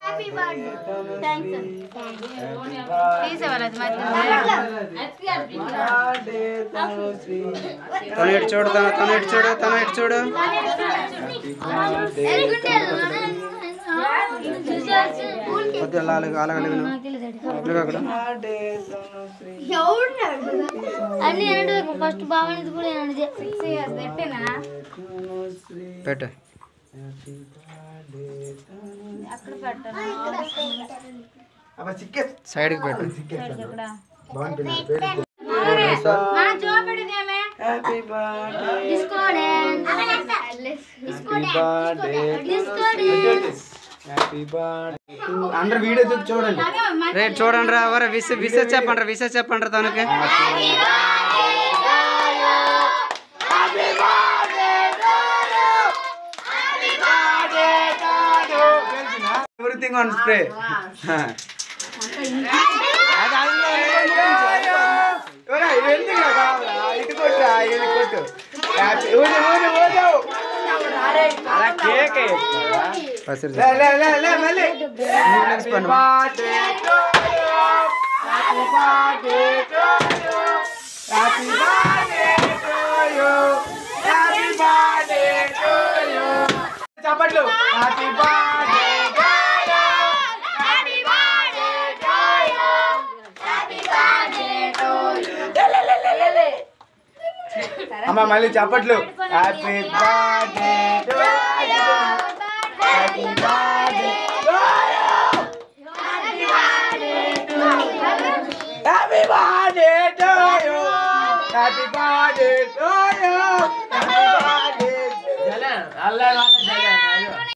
Happy birthday thanks తీసేవాళ్ళు తను ఇటు చూడు తను తను ఇటు చూడు తను ఇటు చూడు కొద్దిగా అలాగ అలాగ అక్కడ అన్ని ఎనడు ఫస్ట్ బావనిది కూడా ఎనడు సిక్స్ ఇయర్స్ పెట్టేనా పెట్టు అక్కడ పెట్టాను సైడ్కి పెట్టు మా చూపెడదేమే disco dance disco dance disco dance అందరు వీడియో చూసి చూడండి రేట్ చూడండి రా ఎవరు విస విస చెప్పండి రా విస చెప్పండి రా తనకి ఎవ్రీథింగ్ ఆన్ స్ప్రే ఇటు కొట్టు ఇది కొట్టు హ్యాపీ ఊరు ఊరు ఊరు అలా కేక్ పసిరి లే లే లే లే మళ్ళీ నీళ్ళకి పన్ను. Birthday to you happy birthday to you happy birthday to you happy birthday to you చప్పట్లు happy birthday to you happy birthday to you happy birthday to you అమ్మ మళ్ళీ చప్పట్లు happy birthday to you happy birthday to you happy birthday to you happy birthday to you happy birthday జలన్ అల్లా అల్లా జలన్